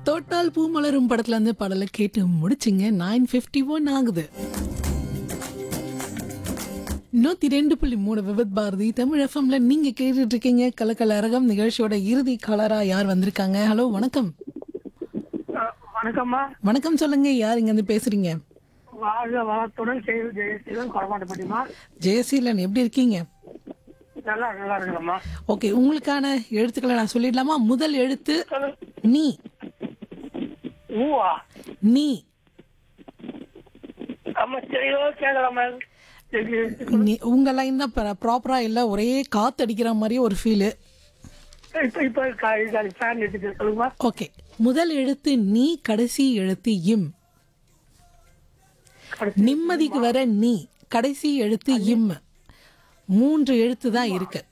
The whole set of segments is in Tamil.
தொட்டால் பூ மலரும் படத்துல இருந்து பாடலை கேட்டு முடிச்சிங்க நைன் ஃபிஃப்டி ஒன் ஆகுது நூத்தி ரெண்டு புள்ளி மூணு விபத் பாரதி தமிழ் எஃப்எம்ல நீங்க கேட்டுட்டு இருக்கீங்க கலக்கல அரகம் நிகழ்ச்சியோட இறுதி கலரா யார் வந்திருக்காங்க ஹலோ வணக்கம் அஹ் வணக்கம்மா வணக்கம் சொல்லுங்க யார் இங்க இருந்து பேசுறீங்க வாழ்க வளத்துடன் செய்து ஜெயசீலன் கொடமாட்டப்பட்டிமா ஜெயசீலன் எப்படி இருக்கீங்க நல்லா நல்லா இருக்கிறம்மா ஓகே உங்களுக்கான எழுத்துக்களை நான் சொல்லிடலாமா முதல் எழுத்து நீ ஊவா நீ அம்மா சரியோ கேட்கலாமா நீ- உங்க லைன் தான் ப்ராப்பரா இல்ல ஒரே காத்து அடிக்கிற மாதிரி ஒரு ஃபீலு இப்ப இப்ப ஃபேன் எடுத்துட்டு சொல்லுங்கம்மா ஓகே முதல் எழுத்து நீ கடைசி எழுத்து இம் நிம்மதிக்கு வர நீ கடைசி எழுத்து இம் மூன்று எழுத்து தான் இருக்கு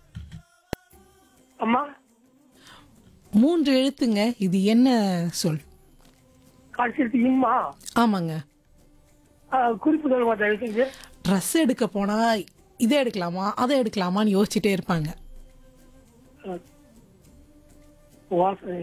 அம்மா மூன்று எழுத்துங்க இது என்ன சொல் கடைசி இம்மா ஆமாங்க அஹ் குறிப்பு சொல்லுமா தயவு செஞ்சு ட்ரெஸ் எடுக்க போனா இதை எடுக்கலாமா அதை எடுக்கலாமான்னு யோசிச்சுட்டே இருப்பாங்க அஹ் வாசனை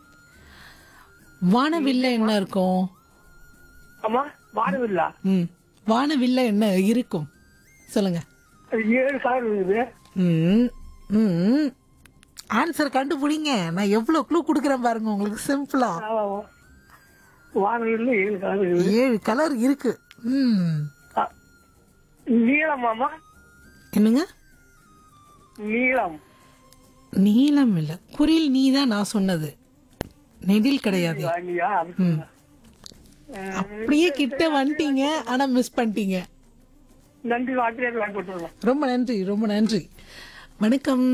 வானவில்ல என்ன இருக்கும் அம்மா வானவில்லா ம் வானவில்ல என்ன இருக்கும் சொல்லுங்க அது ஏழு கலர் இருக்குது ம் ம் ஆன்சர் கண்டுபிடிங்க நான் எவ்வளோ க்ளூ கொடுக்குறேன் பாருங்க உங்களுக்கு சிம்பிளா ஆமா. வானவில்ல ஏழு கலர் இருக்குது ஏழு கலர் இருக்கு ம் அஹ் நீளமாமா என்னங்க நீளம் நீலம் இல்லை குரில் நீ தான் நான் சொன்னது நெடில் கிடையாது வாங்கியா அது அப்படியே கிட்ட வந்துட்டீங்க ஆனா மிஸ் பண்ணிட்டீங்க நன்றி வாட்டியார் வாங்கி கொடுத்துருவோம் ரொம்ப நன்றி ரொம்ப நன்றி வணக்கம்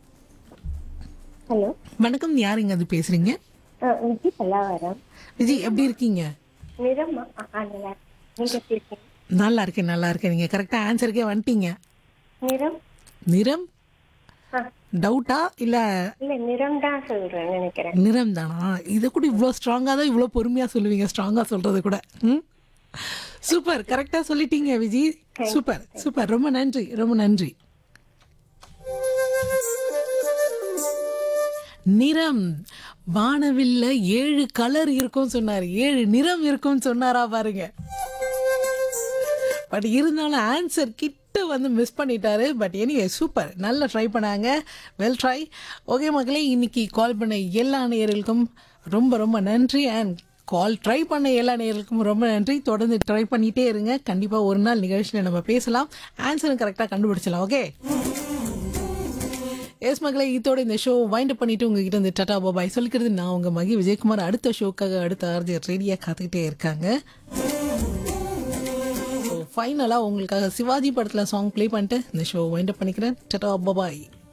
ஹலோ வணக்கம் யாருங்க அது பேசுறீங்க விஜி பல்லாவரம் விஜய் எப்படி இருக்கீங்க நிறம் ஆ, ஆ, நல்லா இருக்கு. நீங்க எப்படி இருக்கீங்க நல்லா இருக்கேன் நல்லா இருக்கேன் நீங்க கரெக்டா ஆன்சருக்கே வந்துட்டீங்க நிறம் நிறம் ஆ, டவுட்டா இல்ல இல்ல நிறம் தான் சொல்றேன் நினைக்கிறேன் நிறம் தானா இதை கூட இவ்வளோ ஸ்ட்ராங்காக தான் இவ்வளோ பொறுமையாக சொல்லுவீங்க ஸ்ட்ராங்காக சொல்கிறது கூட ம் சூப்பர் கரெக்டாக சொல்லிட்டீங்க விஜி சூப்பர் சூப்பர் ரொம்ப நன்றி ரொம்ப நன்றி நிறம் வானவில்ல ஏழு கலர் இருக்கும் சொன்னார் ஏழு நிறம் இருக்கும் சொன்னாரா பாருங்க பட் இருந்தாலும் ஆன்சர் கிட்ட வந்து மிஸ் பண்ணிட்டாரு பட் எனிவே சூப்பர் நல்லா ட்ரை பண்ணாங்க வெல் ட்ரை ஓகே மக்களே இன்னைக்கு கால் பண்ண எல்லா நேயர்களுக்கும் ரொம்ப ரொம்ப நன்றி அண்ட் கால் ட்ரை பண்ண எல்லா நேயர்களுக்கும் ரொம்ப நன்றி தொடர்ந்து ட்ரை பண்ணிட்டே இருங்க கண்டிப்பாக ஒரு நாள் நிகழ்ச்சியில் நம்ம பேசலாம் ஆன்சரும் கரெக்டாக கண்டுபிடிச்சலாம் ஓகே எஸ் மகளே இதோட இந்த ஷோ வைண்ட் அப் பண்ணிட்டு உங்ககிட்ட இந்த டாடா பாபாய் சொல்லிக்கிறது நான் உங்க மகி விஜயகுமார் அடுத்த ஷோக்காக அடுத்த ஆர்ஜி ரெடியாக காத்துக்கிட்டே இருக்காங்க ஃபைனலாக உங்களுக்காக சிவாஜி படத்தில் சாங் ப்ளே பண்ணிட்டு இந்த ஷோ வைண்ட் அப் பண்ணிக்கிறேன் டாடா பாபாய்